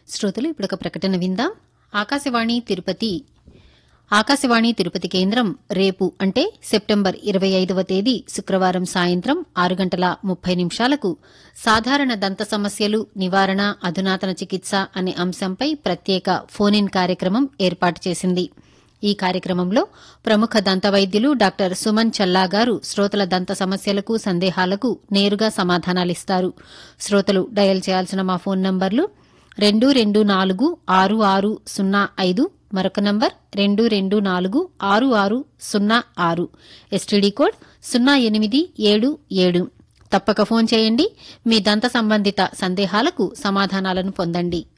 శ్రోతలు ఇప్పుడు ఒక ప్రకటన విందాం ఆకాశవాణి తిరుపతి ఆకాశవాణి తిరుపతి కేంద్రం రేపు అంటే సెప్టెంబర్ ఇరవై ఐదవ తేదీ శుక్రవారం సాయంత్రం ఆరు గంటల ముప్పై నిమిషాలకు సాధారణ దంత సమస్యలు నివారణ అధునాతన చికిత్స అనే అంశంపై ప్రత్యేక ఫోన్ ఇన్ కార్యక్రమం ఏర్పాటు చేసింది ఈ కార్యక్రమంలో ప్రముఖ దంత వైద్యులు డాక్టర్ సుమన్ చల్లా గారు శ్రోతల దంత సమస్యలకు సందేహాలకు నేరుగా సమాధానాలిస్తారు శ్రోతలు డయల్ చేయాల్సిన మా ఫోన్ నంబర్లు రెండు రెండు నాలుగు ఆరు ఆరు సున్నా ఐదు మరొక నంబర్ రెండు రెండు నాలుగు ఆరు ఆరు సున్నా ఆరు ఎస్టీడీ కోడ్ సున్నా ఎనిమిది ఏడు ఏడు తప్పక ఫోన్ చేయండి మీ దంత సంబంధిత సందేహాలకు సమాధానాలను పొందండి